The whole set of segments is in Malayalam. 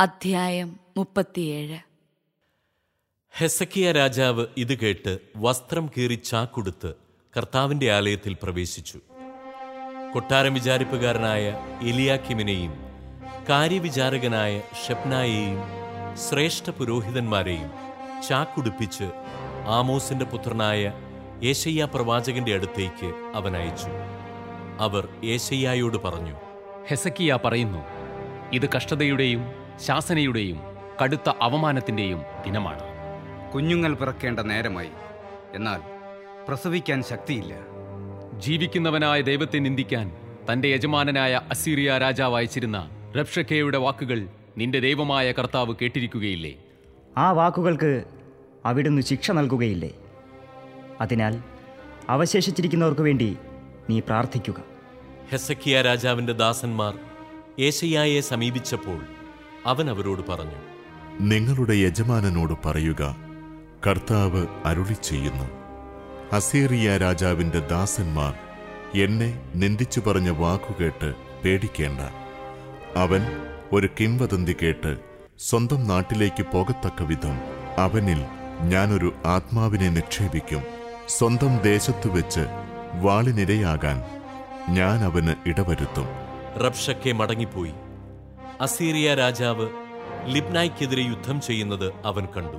അധ്യായം മുപ്പത്തിയേഴ് ഹെസക്കിയ രാജാവ് ഇത് കേട്ട് വസ്ത്രം കീറി ചാക്കുടുത്ത് കർത്താവിന്റെ ആലയത്തിൽ പ്രവേശിച്ചു കൊട്ടാരം വിചാരിപ്പുകാരനായ എലിയാക്കിമിനെയും കാര്യവിചാരകനായ ഷെപ്നായെയും ശ്രേഷ്ഠ പുരോഹിതന്മാരെയും ചാക്കുടുപ്പിച്ച് ആമോസിന്റെ പുത്രനായ ഏശയ്യ പ്രവാചകന്റെ അടുത്തേക്ക് അവൻ അയച്ചു അവർ ഏശയ്യായോട് പറഞ്ഞു ഹെസക്കിയ പറയുന്നു ഇത് കഷ്ടതയുടെയും ശാസനയുടെയും കടുത്ത അവമാനത്തിന്റെയും ദിനമാണ് കുഞ്ഞുങ്ങൾ പിറക്കേണ്ട നേരമായി എന്നാൽ പ്രസവിക്കാൻ ശക്തിയില്ല ജീവിക്കുന്നവനായ ദൈവത്തെ നിന്ദിക്കാൻ തന്റെ യജമാനനായ അസീറിയ രാജാവ് അയച്ചിരുന്ന റബ്ഷക്കയുടെ വാക്കുകൾ നിന്റെ ദൈവമായ കർത്താവ് കേട്ടിരിക്കുകയില്ലേ ആ വാക്കുകൾക്ക് അവിടുന്ന് ശിക്ഷ നൽകുകയില്ലേ അതിനാൽ അവശേഷിച്ചിരിക്കുന്നവർക്ക് വേണ്ടി നീ പ്രാർത്ഥിക്കുക ഹെസക്കിയ രാജാവിന്റെ ദാസന്മാർ ഏശയ്യായെ സമീപിച്ചപ്പോൾ അവൻ അവരോട് പറഞ്ഞു നിങ്ങളുടെ യജമാനനോട് പറയുക കർത്താവ് അരുളി ചെയ്യുന്നു അസീറിയ രാജാവിന്റെ ദാസന്മാർ എന്നെ നിന്ദിച്ചു പറഞ്ഞ വാക്കുകേട്ട് പേടിക്കേണ്ട അവൻ ഒരു കിംവദന്തി കേട്ട് സ്വന്തം നാട്ടിലേക്ക് പോകത്തക്ക വിധം അവനിൽ ഞാനൊരു ആത്മാവിനെ നിക്ഷേപിക്കും സ്വന്തം ദേശത്തു വെച്ച് വാളിനിരയാകാൻ ഞാൻ അവന് ഇടവരുത്തും റബ്ഷക്കെ മടങ്ങിപ്പോയി അസീറിയ രാജാവ് ലിബ്നായ്ക്കെതിരെ യുദ്ധം ചെയ്യുന്നത് അവൻ കണ്ടു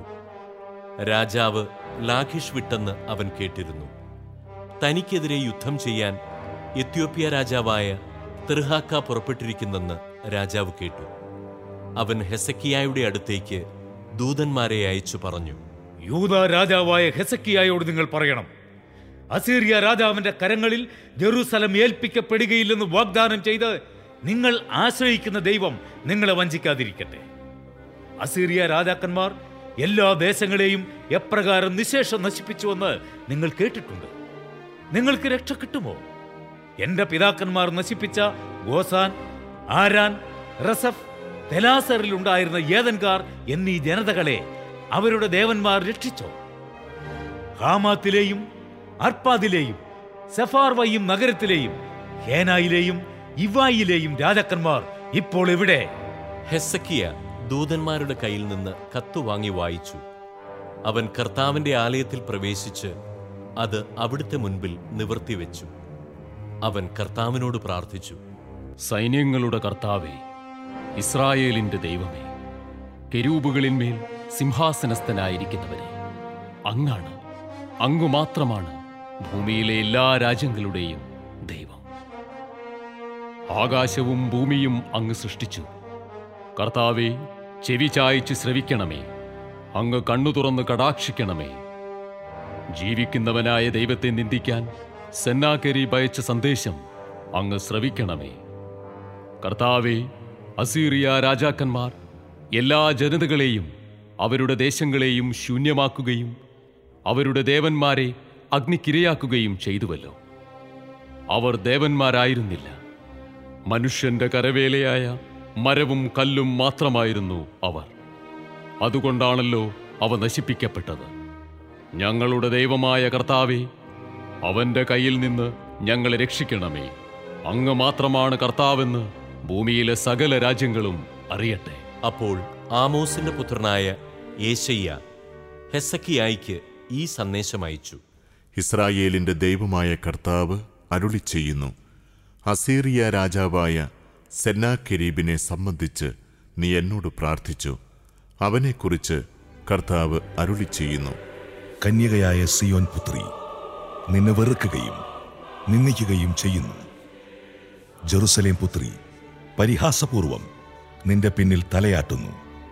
രാജാവ് ലാഖിഷ് വിട്ടെന്ന് അവൻ കേട്ടിരുന്നു തനിക്കെതിരെ യുദ്ധം ചെയ്യാൻ എത്യോപ്യ രാജാവായ തിർഹാക്ക പുറപ്പെട്ടിരിക്കുന്നെന്ന് രാജാവ് കേട്ടു അവൻ ഹെസക്കിയായുടെ അടുത്തേക്ക് ദൂതന്മാരെ അയച്ചു പറഞ്ഞു യൂത രാജാവായ ഹെസക്കിയായോട് നിങ്ങൾ പറയണം അസീറിയ രാജാവിന്റെ കരങ്ങളിൽ ജെറൂസലം ഏൽപ്പിക്കപ്പെടുകയില്ലെന്ന് വാഗ്ദാനം ചെയ്ത് നിങ്ങൾ ആശ്രയിക്കുന്ന ദൈവം നിങ്ങളെ വഞ്ചിക്കാതിരിക്കട്ടെ അസീറിയ രാജാക്കന്മാർ എല്ലാ ദേശങ്ങളെയും എപ്രകാരം നിശേഷം നശിപ്പിച്ചുവെന്ന് നിങ്ങൾ കേട്ടിട്ടുണ്ട് നിങ്ങൾക്ക് രക്ഷ കിട്ടുമോ എന്റെ പിതാക്കന്മാർ നശിപ്പിച്ച ഗോസാൻ ആരാൻ റസഫ് തെലാസറിൽ ഉണ്ടായിരുന്ന ഏതൻകാർ എന്നീ ജനതകളെ അവരുടെ ദേവന്മാർ രക്ഷിച്ചോ ഹാമാത്തിലെയും അർപ്പാദിലെയും സെഫാർവയും നഗരത്തിലെയും ഹേനായിലെയും ഇവായിലെയും രാജാക്കന്മാർ ഇപ്പോൾ എവിടെ ഹെസക്കിയ ദൂതന്മാരുടെ കയ്യിൽ നിന്ന് കത്ത് വാങ്ങി വായിച്ചു അവൻ കർത്താവിന്റെ ആലയത്തിൽ പ്രവേശിച്ച് അത് അവിടുത്തെ മുൻപിൽ നിവർത്തിവെച്ചു അവൻ കർത്താവിനോട് പ്രാർത്ഥിച്ചു സൈന്യങ്ങളുടെ കർത്താവേ ഇസ്രായേലിന്റെ ദൈവമേ കെരൂബുകളിന്മേൽ സിംഹാസനസ്ഥനായിരിക്കുന്നവരെ അങ്ങാണ് അങ്ങു മാത്രമാണ് ഭൂമിയിലെ എല്ലാ രാജ്യങ്ങളുടെയും ദൈവം ആകാശവും ഭൂമിയും അങ്ങ് സൃഷ്ടിച്ചു കർത്താവെ ചെവി ചായച്ച് ശ്രവിക്കണമേ അങ്ങ് കണ്ണു തുറന്ന് കടാക്ഷിക്കണമേ ജീവിക്കുന്നവനായ ദൈവത്തെ നിന്ദിക്കാൻ സെന്നാക്കരി ഭയച്ച സന്ദേശം അങ്ങ് ശ്രവിക്കണമേ കർത്താവെ അസീറിയ രാജാക്കന്മാർ എല്ലാ ജനതകളെയും അവരുടെ ദേശങ്ങളെയും ശൂന്യമാക്കുകയും അവരുടെ ദേവന്മാരെ അഗ്നിക്കിരയാക്കുകയും ചെയ്തുവല്ലോ അവർ ദേവന്മാരായിരുന്നില്ല മനുഷ്യന്റെ കരവേലയായ മരവും കല്ലും മാത്രമായിരുന്നു അവർ അതുകൊണ്ടാണല്ലോ അവ നശിപ്പിക്കപ്പെട്ടത് ഞങ്ങളുടെ ദൈവമായ കർത്താവെ അവന്റെ കയ്യിൽ നിന്ന് ഞങ്ങളെ രക്ഷിക്കണമേ അങ്ങ് മാത്രമാണ് കർത്താവെന്ന് ഭൂമിയിലെ സകല രാജ്യങ്ങളും അറിയട്ടെ അപ്പോൾ ആമോസിന്റെ പുത്രനായ ഏശയ്യ ഹെസക്കിയായിക്ക് ഈ സന്ദേശം അയച്ചു ഇസ്രായേലിന്റെ ദൈവമായ കർത്താവ് അരുളി ചെയ്യുന്നു അസീറിയ രാജാവായ സെന്നാക്കെരീബിനെ സംബന്ധിച്ച് നീ എന്നോട് പ്രാർത്ഥിച്ചു അവനെക്കുറിച്ച് കർത്താവ് അരുളി ചെയ്യുന്നു കന്യകയായ സിയോൻ പുത്രി നിന്നെ വെറുക്കുകയും നിന്ദിക്കുകയും ചെയ്യുന്നു ജെറുസലേം പുത്രി പരിഹാസപൂർവം നിന്റെ പിന്നിൽ തലയാട്ടുന്നു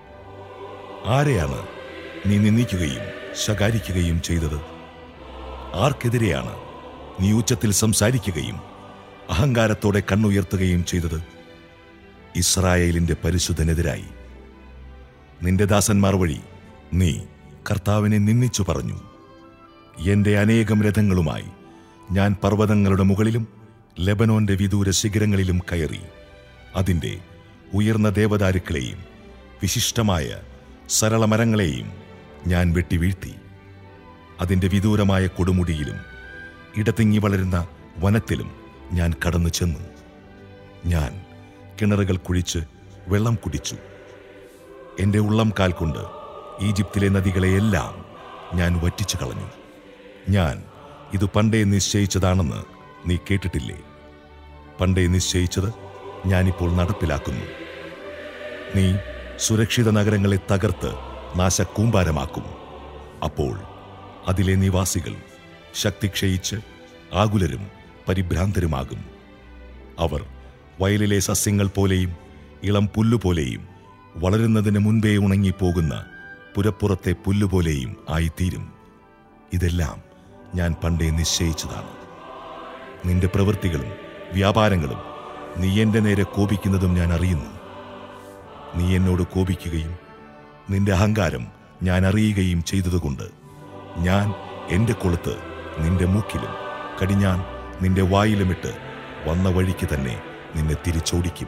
ആരെയാണ് നീ നിന്ദിക്കുകയും ശകാരിക്കുകയും ചെയ്തത് ആർക്കെതിരെയാണ് നീ ഉച്ചത്തിൽ സംസാരിക്കുകയും അഹങ്കാരത്തോടെ കണ്ണുയർത്തുകയും ചെയ്തത് ഇസ്രായേലിന്റെ പരിശുദ്ധനെതിരായി നിന്റെ ദാസന്മാർ വഴി നീ കർത്താവിനെ നിന്ദിച്ചു പറഞ്ഞു എന്റെ അനേകം രഥങ്ങളുമായി ഞാൻ പർവ്വതങ്ങളുടെ മുകളിലും ലെബനോന്റെ വിദൂര ശിഖരങ്ങളിലും കയറി അതിന്റെ ഉയർന്ന ദേവദാരുക്കളെയും വിശിഷ്ടമായ സരളമരങ്ങളെയും ഞാൻ വെട്ടിവീഴ്ത്തി അതിന്റെ വിദൂരമായ കൊടുമുടിയിലും ഇടതിങ്ങി വളരുന്ന വനത്തിലും ഞാൻ കടന്നു ചെന്നു ഞാൻ കിണറുകൾ കുഴിച്ച് വെള്ളം കുടിച്ചു എൻ്റെ ഉള്ളം കാൽ കൊണ്ട് ഈജിപ്തിലെ നദികളെയെല്ലാം ഞാൻ വറ്റിച്ചു കളഞ്ഞു ഞാൻ ഇത് പണ്ടേ നിശ്ചയിച്ചതാണെന്ന് നീ കേട്ടിട്ടില്ലേ പണ്ടേ നിശ്ചയിച്ചത് ഞാനിപ്പോൾ നടപ്പിലാക്കുന്നു നീ സുരക്ഷിത നഗരങ്ങളെ തകർത്ത് നാശക്കൂമ്പാരമാക്കും അപ്പോൾ അതിലെ നിവാസികൾ ശക്തി ക്ഷയിച്ച് ആകുലരും പരിഭ്രാന്തരുമാകും അവർ വയലിലെ സസ്യങ്ങൾ പോലെയും ഇളം പുല്ലുപോലെയും വളരുന്നതിന് മുൻപേ ഉണങ്ങിപ്പോകുന്ന പുരപ്പുറത്തെ പുല്ലുപോലെയും ആയിത്തീരും ഇതെല്ലാം ഞാൻ പണ്ടേ നിശ്ചയിച്ചതാണ് നിന്റെ പ്രവൃത്തികളും വ്യാപാരങ്ങളും നീ എന്റെ നേരെ കോപിക്കുന്നതും ഞാൻ അറിയുന്നു നീ എന്നോട് കോപിക്കുകയും നിന്റെ അഹങ്കാരം ഞാൻ അറിയുകയും ചെയ്തതുകൊണ്ട് ഞാൻ എന്റെ കൊളുത്ത് നിന്റെ മൂക്കിലും കടിഞ്ഞാൻ നിന്റെ വായിലുമിട്ട് വന്ന വഴിക്ക് തന്നെ നിന്നെ തിരിച്ചോടിക്കും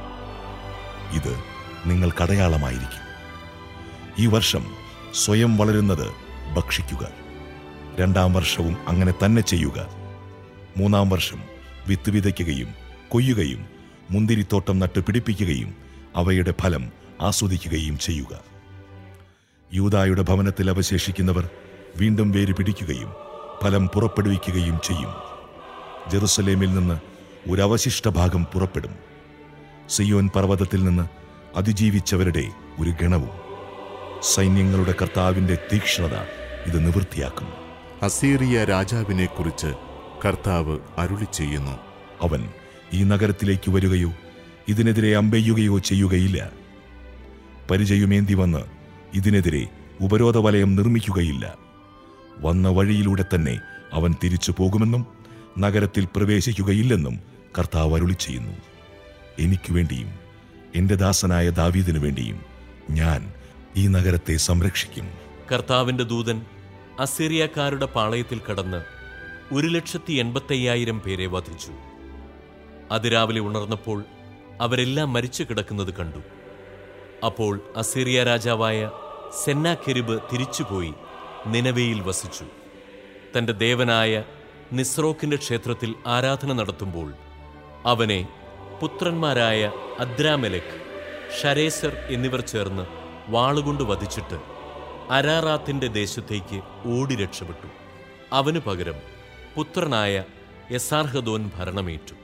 ഇത് നിങ്ങൾക്കടയാളമായിരിക്കും ഈ വർഷം സ്വയം വളരുന്നത് ഭക്ഷിക്കുക രണ്ടാം വർഷവും അങ്ങനെ തന്നെ ചെയ്യുക മൂന്നാം വർഷം വിത്ത് വിതയ്ക്കുകയും കൊയ്യുകയും മുന്തിരിത്തോട്ടം നട്ട് പിടിപ്പിക്കുകയും അവയുടെ ഫലം ആസ്വദിക്കുകയും ചെയ്യുക യൂതായുടെ ഭവനത്തിൽ അവശേഷിക്കുന്നവർ വീണ്ടും വേര് പിടിക്കുകയും ഫലം പുറപ്പെടുവിക്കുകയും ചെയ്യും ജെറുസലേമിൽ നിന്ന് ഒരു അവശിഷ്ട ഭാഗം പുറപ്പെടും സിയോൻ പർവ്വതത്തിൽ നിന്ന് അതിജീവിച്ചവരുടെ ഒരു ഗണവും സൈന്യങ്ങളുടെ കർത്താവിന്റെ തീക്ഷ്ണത ഇത് നിവൃത്തിയാക്കും അസീറിയ രാജാവിനെക്കുറിച്ച് കർത്താവ് അരുളി ചെയ്യുന്നു അവൻ ഈ നഗരത്തിലേക്ക് വരികയോ ഇതിനെതിരെ അമ്പെയ്യുകയോ ചെയ്യുകയില്ല പരിചയമേന്തി വന്ന് ഇതിനെതിരെ ഉപരോധ വലയം നിർമ്മിക്കുകയില്ല വന്ന വഴിയിലൂടെ തന്നെ അവൻ തിരിച്ചു പോകുമെന്നും നഗരത്തിൽ പ്രവേശിക്കുകയില്ലെന്നും കർത്താവ് അരുളി ചെയ്യുന്നു എനിക്ക് വേണ്ടിയും എന്റെ ദാസനായ ദാവീദിനു വേണ്ടിയും ഞാൻ ഈ നഗരത്തെ സംരക്ഷിക്കും കർത്താവിന്റെ ദൂതൻ അസിറിയക്കാരുടെ പാളയത്തിൽ കടന്ന് ഒരു ലക്ഷത്തി എൺപത്തയ്യായിരം പേരെ വധിച്ചു അതിരാവിലെ ഉണർന്നപ്പോൾ അവരെല്ലാം മരിച്ചു കിടക്കുന്നത് കണ്ടു അപ്പോൾ അസീറിയ രാജാവായ സെന്നാഖെരിബ് തിരിച്ചുപോയി നിനവയിൽ വസിച്ചു തന്റെ ദേവനായ നിസ്രോക്കിന്റെ ക്ഷേത്രത്തിൽ ആരാധന നടത്തുമ്പോൾ അവനെ പുത്രന്മാരായ അദ്രാമെലക് ഷരേസർ എന്നിവർ ചേർന്ന് വാളുകൊണ്ട് വധിച്ചിട്ട് അരാറാത്തിന്റെ ദേശത്തേക്ക് ഓടി രക്ഷപ്പെട്ടു അവനു പകരം പുത്രനായ യസാർഹദോൻ ഭരണമേറ്റു